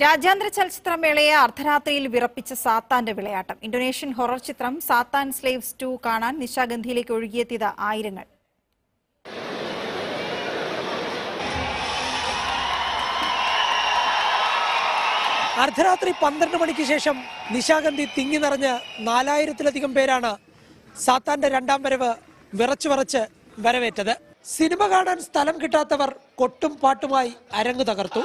രാജ്യാന്തര ചലച്ചിത്രമേളയെ അർദ്ധരാത്രിയിൽ വിറപ്പിച്ച സാത്താന്റെ വിളയാട്ടം ഇന്തോനേഷ്യൻ ഹൊറർ ചിത്രം സാത്താൻ സ്ലേവ്സ് ടു കാണാൻ നിശാഗന്ധിയിലേക്ക് ഒഴുകിയെത്തിയത് ആയിരങ്ങൾ അർദ്ധരാത്രി പന്ത്രണ്ട് മണിക്ക് ശേഷം നിശാഗന്ധി തിങ്ങി നിറഞ്ഞ് നാലായിരത്തിലധികം പേരാണ് സാത്താന്റെ രണ്ടാം വരവ് വിറച്ചു വിറച്ച് വരവേറ്റത് സിനിമ കാണാൻ സ്ഥലം കിട്ടാത്തവർ കൊട്ടും പാട്ടുമായി അരങ്ങു തകർത്തു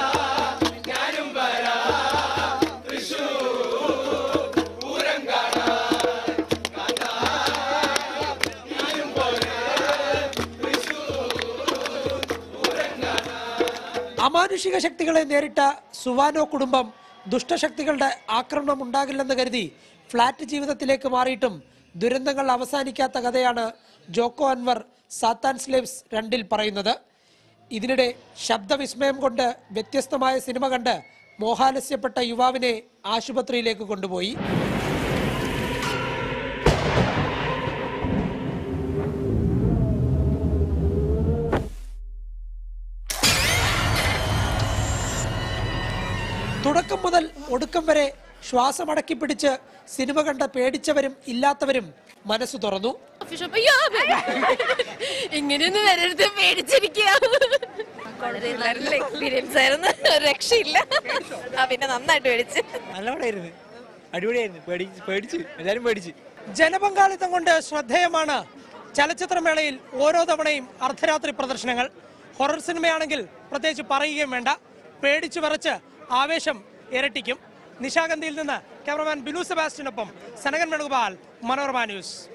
അമാനുഷിക ശക്തികളെ നേരിട്ട സുവാനോ കുടുംബം ദുഷ്ടശക്തികളുടെ ആക്രമണം ഉണ്ടാകില്ലെന്ന് കരുതി ഫ്ളാറ്റ് ജീവിതത്തിലേക്ക് മാറിയിട്ടും ദുരന്തങ്ങൾ അവസാനിക്കാത്ത കഥയാണ് ജോക്കോ അൻവർ സാത്താൻ സ്ലേവ്സ് രണ്ടിൽ പറയുന്നത് ഇതിനിടെ ശബ്ദവിസ്മയം കൊണ്ട് വ്യത്യസ്തമായ സിനിമ കണ്ട് മോഹാലസ്യപ്പെട്ട യുവാവിനെ ആശുപത്രിയിലേക്ക് കൊണ്ടുപോയി തുടക്കം മുതൽ ഒടുക്കം വരെ ശ്വാസമടക്കി പിടിച്ച് സിനിമ കണ്ട പേടിച്ചവരും ഇല്ലാത്തവരും മനസ്സ് തുറന്നു കോഫി ഷോപ്പ് അയ്യോ ഇങ്ങനെയൊന്നും വരരുത് പേടിച്ചിരിക്കുക നല്ല എക്സ്പീരിയൻസ് ആയിരുന്നു ഒരു രക്ഷയില്ല ആ പിന്നെ നന്നായിട്ട് പേടിച്ച് നല്ല പടമായിരുന്നു അടിപൊളിയായിരുന്നു പേടിച്ച് പേടിച്ച് എല്ലാരും പേടിച്ച് ജനപങ്കാളിത്തം കൊണ്ട് ശ്രദ്ധേയമാണ് ചലച്ചിത്രമേളയിൽ ഓരോ തവണയും അർദ്ധരാത്രി പ്രദർശനങ്ങൾ ഹൊറർ സിനിമയാണെങ്കിൽ പ്രത്യേകിച്ച് പറയുകയും വേണ്ട പേടിച്ചു വിറച്ച് ആവേശം ഇരട്ടിക്കും നിശാഗന്ധിയിൽ നിന്ന് ക്യാമറമാൻ ബിനു സെബാസ്റ്റിനൊപ്പം സനകൻ വേണുഗോപാൽ മനോരമ ന്യൂസ്